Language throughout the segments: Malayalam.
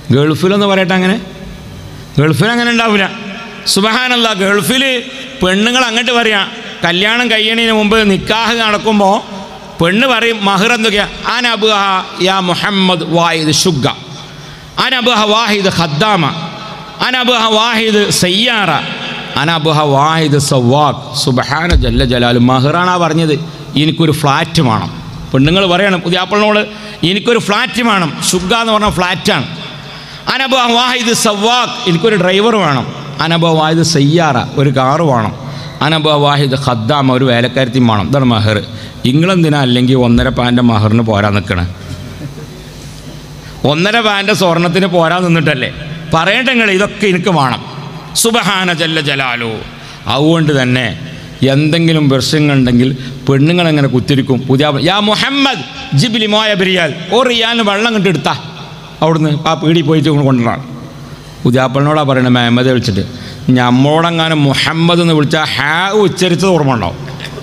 ഗൾഫിലെന്ന് പറയട്ടെ അങ്ങനെ ഗൾഫിൽ അങ്ങനെ ഉണ്ടാവില്ല സുബഹാനല്ല ഗൾഫിൽ പെണ്ണുങ്ങൾ അങ്ങോട്ട് പറയാം കല്യാണം കഴിയണതിന് മുമ്പ് നിക്കാഹ് നടക്കുമ്പോൾ പെണ്ണ് പറയും മഹർ എന്തൊക്കെയാ അനബുഹ യാ മുഹമ്മദ് വാഹിദ് ഷുഗ അനബുഹ വാഹിദ് ഖദ്ദാമ അനബുഹ വാഹിദ് സയ്യാറ അനബുഹ വാഹിദ് സവാഖ് സുബഹാന ജല്ല ജലാൽ മഹറാണാ പറഞ്ഞത് എനിക്കൊരു ഫ്ലാറ്റ് വേണം പെണ്ണുങ്ങൾ പറയണം പുതിയ ആപ്പിളിനോട് എനിക്കൊരു ഫ്ലാറ്റ് വേണം ഷുഗ എന്ന് പറഞ്ഞ ഫ്ലാറ്റാണ് അനബ വാഹിദ് സവാഖ് എനിക്കൊരു ഡ്രൈവർ വേണം അനബ വാഹിദ് സയ്യാറ ഒരു കാറ് വേണം അനബ വാഹിദ് ഖദ്ദാമ ഒരു വേലക്കാരത്തി വേണം ഇതാണ് മഹർ ഇങ്ങളെന്തിനാ അല്ലെങ്കിൽ ഒന്നര പാൻ്റെ മഹറിന് പോരാൻ നിൽക്കണേ ഒന്നര പാൻ്റെ സ്വർണത്തിന് പോരാൻ നിന്നിട്ടല്ലേ പറയട്ടെ നിങ്ങൾ ഇതൊക്കെ എനിക്ക് വേണം സുബഹാന ജല്ല ജലാലോ അതുകൊണ്ട് തന്നെ എന്തെങ്കിലും പ്രശ്നങ്ങളുണ്ടെങ്കിൽ പെണ്ണുങ്ങൾ എങ്ങനെ കുത്തിരിക്കും പുതിയ യാ മുഹമ്മദ് ജിബിലി മോയ ബിരിയാൽ ഓ റിയാലിന് വെള്ളം കണ്ട് എടുത്താ അവിടുന്ന് ആ പീടി പോയിട്ട് കൊണ്ടുവരാണ് പുതിയാപ്പളിനോടാ പറയണത് മെഹമ്മദ് വിളിച്ചിട്ട് ഞമ്മോടെങ്ങാനും മുഹമ്മദ് എന്ന് വിളിച്ചാൽ ഹാ ഉച്ചരിച്ചത് ഓർമ്മ ഉണ്ടാവും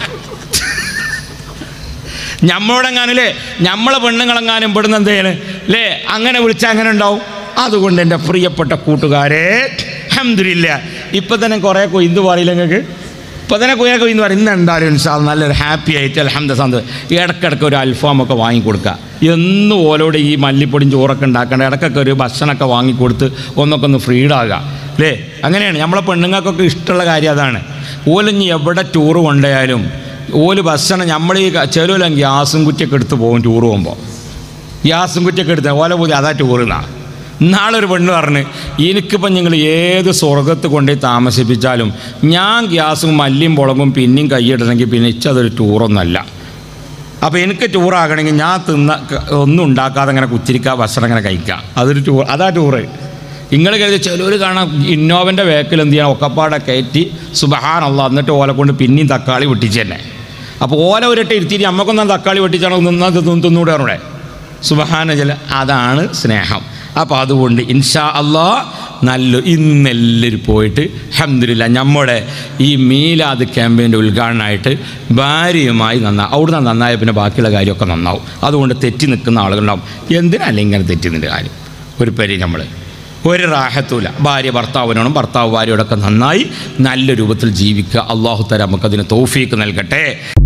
ഞമ്മോടെങ്ങാനല്ലേ നമ്മളെ പെണ്ണുങ്ങളെങ്ങാനും ഇവിടുന്ന് എന്ത് ചെയ്യണ് അല്ലേ അങ്ങനെ വിളിച്ചാൽ അങ്ങനെ ഉണ്ടാവും അതുകൊണ്ട് എൻ്റെ പ്രിയപ്പെട്ട കൂട്ടുകാരെ അഹമ്മദില്ല ഇപ്പം തന്നെ കുറേ കൊയ്ന്ത് പറയില്ല നിങ്ങൾക്ക് ഇപ്പം തന്നെ കുറേ കൊയ്ന്ന് പറയും ഇന്ന് എന്തായാലും ഇൻഷാ അല്ലാ നല്ലൊരു ഹാപ്പി ആയിട്ട് അലഹമ്മദ് സന്തോഷം ഇടയ്ക്കിടയ്ക്ക് ഒരു അൽഫാമൊക്കെ വാങ്ങിക്കൊടുക്കുക എന്നും ഓലോട് ഈ മല്ലിപ്പൊടിയും ചോറൊക്കെ ഉണ്ടാക്കേണ്ട ഇടയ്ക്കൊക്കെ ഒരു ഭക്ഷണമൊക്കെ വാങ്ങിക്കൊടുത്ത് ഒന്നൊക്കെ ഒന്ന് ഫ്രീഡാകുക അല്ലേ അങ്ങനെയാണ് നമ്മളെ പെണ്ണുങ്ങൾക്കൊക്കെ ഇഷ്ടമുള്ള കാര്യം അതാണ് ഓലിഞ്ഞ് എവിടെ ടൂറ് കൊണ്ടുപോയാലും ഓല് ഭക്ഷണം നമ്മൾ ഈ ചെലവിലും ഗ്യാസും കുറ്റിയൊക്കെ എടുത്ത് പോകും ടൂർ പോകുമ്പോൾ ഗ്യാസും കുറ്റിയൊക്കെ എടുത്ത് ഓല പോയി അതാ ടൂറിനാ നാളൊരു പെണ്ണ് പറഞ്ഞ് എനിക്കിപ്പം നിങ്ങൾ ഏത് സ്വർഗത്ത് കൊണ്ടുപോയി താമസിപ്പിച്ചാലും ഞാൻ ഗ്യാസും മല്ലിയും മുളകും പിന്നെയും കൈയിടണമെങ്കിൽ പിന്നെ ഇച്ചതൊരു ടൂറൊന്നല്ല അപ്പോൾ എനിക്ക് ടൂറാകണമെങ്കിൽ ഞാൻ തിന്ന ക- ഒന്നും ഉണ്ടാക്കാതെ അങ്ങനെ കുത്തിരിക്കുക ഭക്ഷണം അങ്ങനെ കഴിക്കുക അതൊരു ടൂർ അതാ ടൂറ് നിങ്ങൾ കരുതി ചിലവർ കാണാം ഇന്നോവൻ്റെ വേക്കിൽ എന്ത് ചെയ്യണം ഒക്കപ്പാടെ കയറ്റി സുബഹാനുള്ള എന്നിട്ട് ഓല കൊണ്ട് പിന്നെയും തക്കാളി വെട്ടിച്ച് തന്നെ അപ്പോൾ ഓല ഒരിട്ട് ഇരുത്തിയിട്ട് അമ്മക്കൊന്നും തക്കാളി വെട്ടിച്ചാണോ നിന്നാ തിന്നൂടെ അവിടെ സുബഹാന ജല അതാണ് സ്നേഹം അപ്പോൾ അതുകൊണ്ട് ഇൻഷാ അള്ളാ നല്ല ഇന്നെല്ലാവരും പോയിട്ട് അഹമ്മദില്ല നമ്മുടെ ഈ മീലാദ് ക്യാമ്പയിൻ്റെ ഉദ്ഘാടനമായിട്ട് ഭാര്യയുമായി നന്നാ അവിടുന്ന് നന്നായ പിന്നെ ബാക്കിയുള്ള കാര്യമൊക്കെ നന്നാവും അതുകൊണ്ട് തെറ്റി നിൽക്കുന്ന ആളുകളുണ്ടാവും എന്തിനല്ല ഇങ്ങനെ തെറ്റി നിൻ്റെ കാര്യം ഒരു പരി നമ്മൾ ഒരു റാഹത്തുമില്ല ഭാര്യ ഭർത്താവിനോടും ഭർത്താവ് ഭാര്യയോടൊക്കെ നന്നായി നല്ല രൂപത്തിൽ ജീവിക്കുക അള്ളാഹു തല നമുക്കതിന് തോഫീക്ക് നൽകട്ടെ